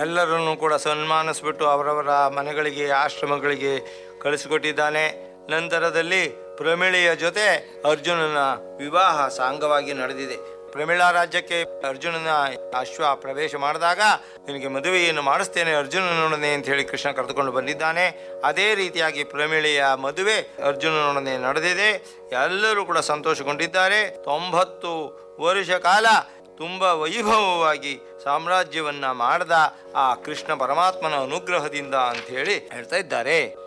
ಎಲ್ಲರನ್ನು ಕೂಡ ಸನ್ಮಾನಿಸ್ಬಿಟ್ಟು ಅವರವರ ಮನೆಗಳಿಗೆ ಆಶ್ರಮಗಳಿಗೆ ಕಳಿಸಿಕೊಟ್ಟಿದ್ದಾನೆ ನಂತರದಲ್ಲಿ ಪ್ರಮಿಳೆಯ ಜೊತೆ ಅರ್ಜುನನ ವಿವಾಹ ಸಾಂಗವಾಗಿ ನಡೆದಿದೆ ಪ್ರಮಿಳಾ ರಾಜ್ಯಕ್ಕೆ ಅರ್ಜುನನ ಅಶ್ವ ಪ್ರವೇಶ ಮಾಡಿದಾಗ ನಿನಗೆ ಮದುವೆಯನ್ನು ಮಾಡಿಸ್ತೇನೆ ಅರ್ಜುನನೊಡನೆ ಅಂತ ಹೇಳಿ ಕೃಷ್ಣ ಕರೆದುಕೊಂಡು ಬಂದಿದ್ದಾನೆ ಅದೇ ರೀತಿಯಾಗಿ ಪ್ರಮಿಳೆಯ ಮದುವೆ ಅರ್ಜುನನೊಡನೆ ನಡೆದಿದೆ ಎಲ್ಲರೂ ಕೂಡ ಸಂತೋಷಗೊಂಡಿದ್ದಾರೆ ತೊಂಬತ್ತು ವರುಷ ಕಾಲ ತುಂಬ ವೈಭವವಾಗಿ ಸಾಮ್ರಾಜ್ಯವನ್ನ ಮಾಡಿದ ಆ ಕೃಷ್ಣ ಪರಮಾತ್ಮನ ಅನುಗ್ರಹದಿಂದ ಅಂತ ಹೇಳಿ ಹೇಳ್ತಾ ಇದ್ದಾರೆ